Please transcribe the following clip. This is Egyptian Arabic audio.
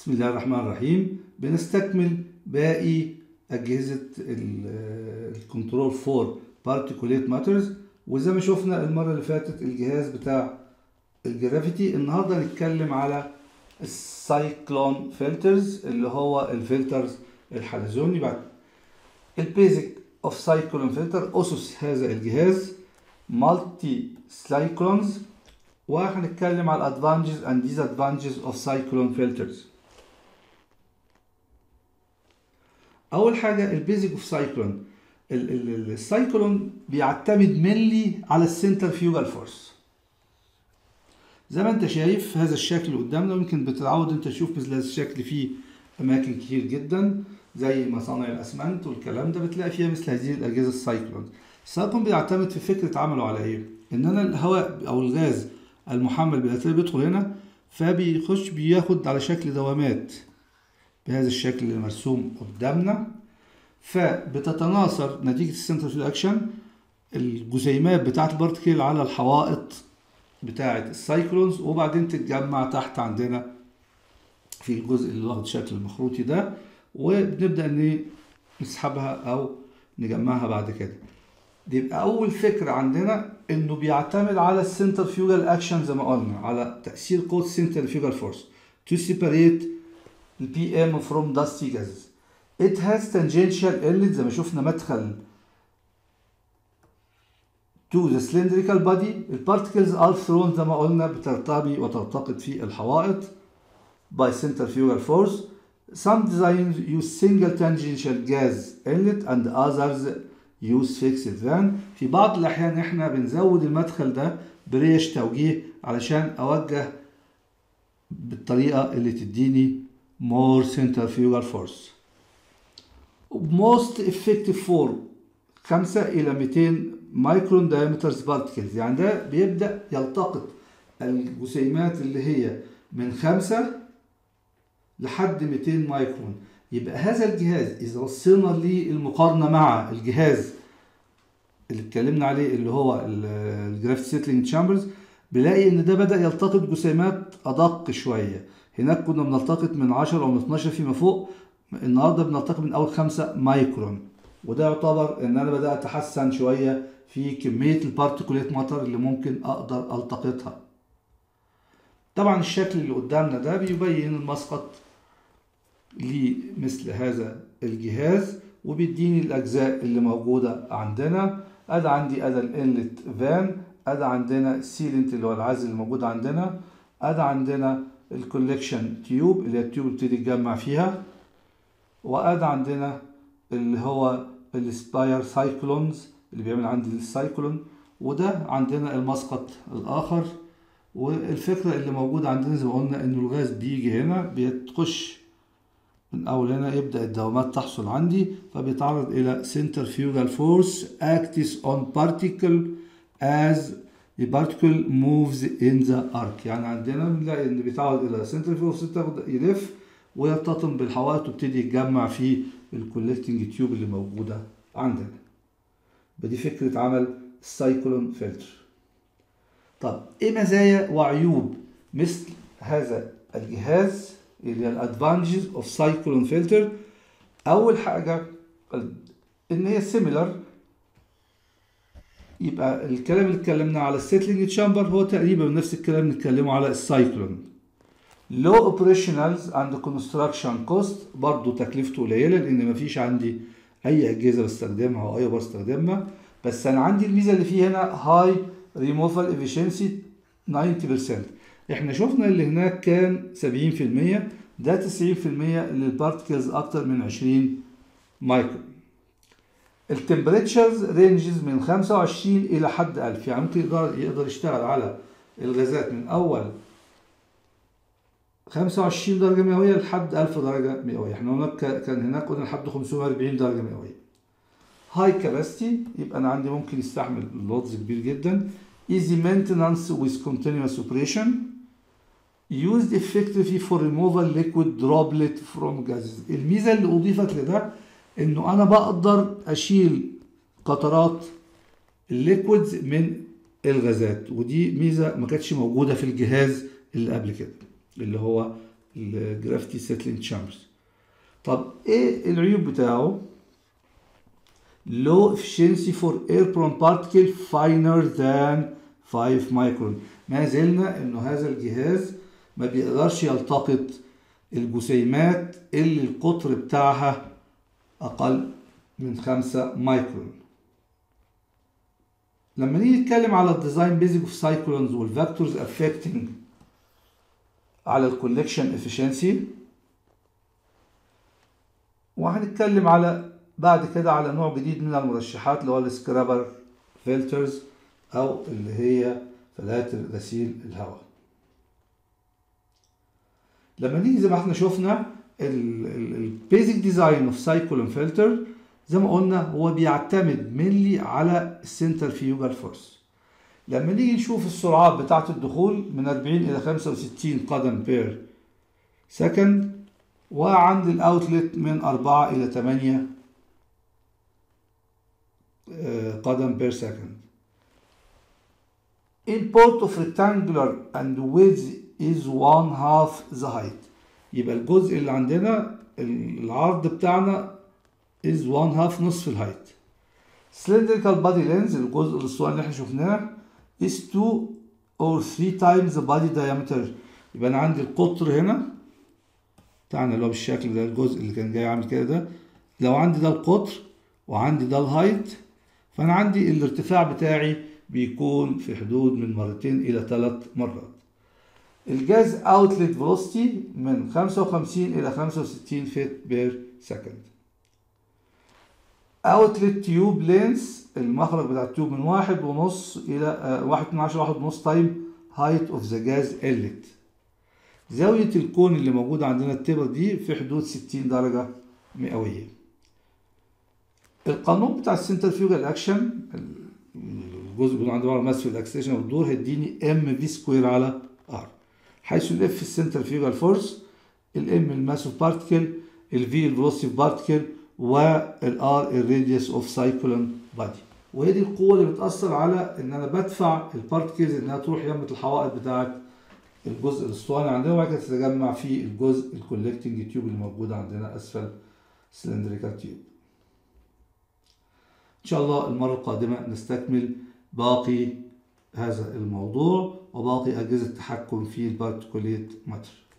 بسم الله الرحمن الرحيم بنستكمل باقي أجهزة الكنترول فور بارتيكوليت ماترز وزي ما شفنا المرة اللي فاتت الجهاز بتاع الجرافيتي النهارده هنتكلم على السايكلون فلترز اللي هو الفلترز الحلزوني بعد البيزك اوف سايكلون فلتر اسس هذا الجهاز مالتي سايكلونز وهنتكلم على الادفانتجز اند disadvantages اوف سايكلون فلترز اول حاجه البيزك اوف سايكلون السايكلون بيعتمد ملي على السنترفيوجال فورس زي ما انت شايف هذا الشكل اللي قدامنا يمكن بتتعود انت تشوف مثل هذا الشكل في اماكن كتير جدا زي مصانع الاسمنت والكلام ده بتلاقي فيها مثل هذه الاجهزه السايكلون السايكلون بيعتمد في فكره عمله على ايه ان انا الهواء او الغاز المحمل بالاتربه بيدخل هنا فبيخش بياخد على شكل دوامات بهذا الشكل اللي مرسوم قدامنا فبتتناثر نتيجة السنترفيوج اكشن الجسيمات بتاعة البارتكل على الحوائط بتاعة السايكلونز وبعدين تتجمع تحت عندنا في الجزء اللي واخد شكل المخروطي ده وبنبدأ نسحبها أو نجمعها بعد كده دي يبقى أول فكرة عندنا إنه بيعتمد على السنترفيوجال أكشن زي ما قلنا على تأثير قوة السنترفيوجال فورس to separate the PM from dusty gases. It has tangential inlet زي ما شفنا مدخل to the cylindrical body. البارتكلز are thrown زي ما قلنا بترتبي وتلتقط في الحوائط by centrifugal force. Some designs use single tangential gas inlet and others use fixed van. في بعض الأحيان احنا بنزود المدخل ده بريش توجيه علشان أوجه بالطريقة اللي تديني more centrifugal force. most effective for 5 إلى 200 مايكرون diameters particles يعني ده بيبدأ يلتقط الجسيمات اللي هي من 5 لحد 200 مايكرون يبقى هذا الجهاز إذا وصلنا للمقارنة مع الجهاز اللي اتكلمنا عليه اللي هو الجرافيت سيتلينج تشامبرز بلاقي ان ده بدا يلتقط جسيمات ادق شويه هناك كنا بنلتقط من 10 او من 12 فيما فوق النهارده بنلتقط من اول 5 مايكرون وده يعتبر ان انا بدات اتحسن شويه في كميه البارتيكوليت ماتر اللي ممكن اقدر التقطها طبعا الشكل اللي قدامنا ده بيبين المسقط لمثل هذا الجهاز وبيديني الاجزاء اللي موجوده عندنا ادي عندي ادي الانلت فان ادي عندنا السيلنت اللي هو العازل اللي موجود عندنا ادي عندنا الكوليكشن تيوب اللي هي التيوب اللي بتبتدي تجمع فيها وادي عندنا اللي هو السباير سايكلونز اللي بيعمل عندي السايكلون وده عندنا المسقط الاخر والفكره اللي موجوده عندنا زي ما قلنا انه الغاز بيجي هنا بيتخش من اول هنا يبدا الدوامات تحصل عندي فبيتعرض الى centrifugal force acts on particle as the particle moves in the arc يعني عندنا بنلاقي ان بيتعرض الى centrifugal force تاخد يلف ويرتطم بالحوائط ويبتدي يتجمع في الكولكتنج تيوب اللي موجوده عندنا بدي فكره عمل السايكلون فلتر طب ايه مزايا وعيوب مثل هذا الجهاز اللي هي الادفانتجز اوف سايكلون فلتر اول حاجه ان هي سيميلر يبقى الكلام اللي اتكلمنا على السيتلينج تشامبر هو تقريبا نفس الكلام اللي اتكلموا على السايكلون لو اوبريشنالز اند كونستراكشن كوست برضه تكلفته قليله لان مفيش عندي اي اجهزه بستخدمها او اي بستخدمها بس انا عندي الميزه اللي فيه هنا هاي ريموفال افيشنسي 90% احنا شفنا اللي هناك كان 70% ده 90% للبارتكلز اكتر من 20 مايكرون التمبريتشرز رينجز من 25 الى حد 1000 يعني ممكن يقدر يقدر يشتغل على الغازات من اول 25 درجة مئوية لحد 1000 درجة مئوية احنا هناك كان هناك قلنا لحد 540 درجة مئوية هاي كاباسيتي يبقى انا عندي ممكن يستحمل لودز كبير جدا easy maintenance with continuous operation used effectively for removal liquid droplet from gases الميزة اللي أضيفت لده إنه أنا بقدر أشيل قطرات الليكويدز من الغازات ودي ميزة ما كانتش موجودة في الجهاز اللي قبل كده اللي هو الجرافيتي سيتلينج تشامبرز طب ايه العيوب بتاعه low efficiency for airborne particle finer than 5 micron ما زلنا انه هذا الجهاز ما بيقدرش يلتقط الجسيمات اللي القطر بتاعها اقل من 5 مايكرون لما نيجي نتكلم على الديزاين بيزك اوف سايكلونز والفاكتورز افكتنج على الكولكشن افشنسي وهنتكلم على بعد كده على نوع جديد من المرشحات اللي هو السكرابر فلترز او اللي هي فلاتر غسيل الهواء لما نيجي زي ما احنا شفنا البيزك ديزاين اوف سايكلون فلتر زي ما قلنا هو بيعتمد ملي على السنترفيوجال فورس لما نيجي نشوف السرعات بتاعة الدخول من 40 إلى 65 قدم بير سكند وعند الأوتلت من 4 إلى 8 قدم بير سكند import of rectangular and width is one half the height يبقى الجزء اللي عندنا العرض بتاعنا is one half نصف الهايت cylindrical body length الجزء الاسطواني اللي احنا شفناه is 2 or 3 times the body diameter يبقى انا عندي القطر هنا بتاعنا اللي هو بالشكل ده الجزء اللي كان جاي عامل كده ده لو عندي ده القطر وعندي ده الهايت فانا عندي الارتفاع بتاعي بيكون في حدود من مرتين الى ثلاث مرات الجاز اوتلت فيلوسيتي من 55 الى 65 فيت بير سكند اوتلت تيوب لينس المخرج بتاع التيوب من واحد ونص الى واحد من عشرة واحد ونص تايم هايت اوف ذا جاز الت زاوية الكون اللي موجودة عندنا التبر دي في حدود 60 درجة مئوية القانون بتاع السنترفيوجال اكشن الجزء اللي عنده ماس في الاكسلريشن والدور هيديني ام في سكوير على ار حيث الاف السنترفيوجال فورس الام الماس اوف بارتكل الفي الفيلوسيتي اوف بارتكل والار الراديوس اوف سايكلون بادي وهي دي القوه اللي بتاثر على ان انا بدفع البارتكلز انها تروح يمه الحوائط بتاعه الجزء الاسطواني عندنا وبعد كده تتجمع في الجزء الكولكتنج تيوب اللي موجود عندنا اسفل سلندريكال تيوب ان شاء الله المره القادمه نستكمل باقي هذا الموضوع وباقي اجهزه التحكم في البارتكوليت ماتر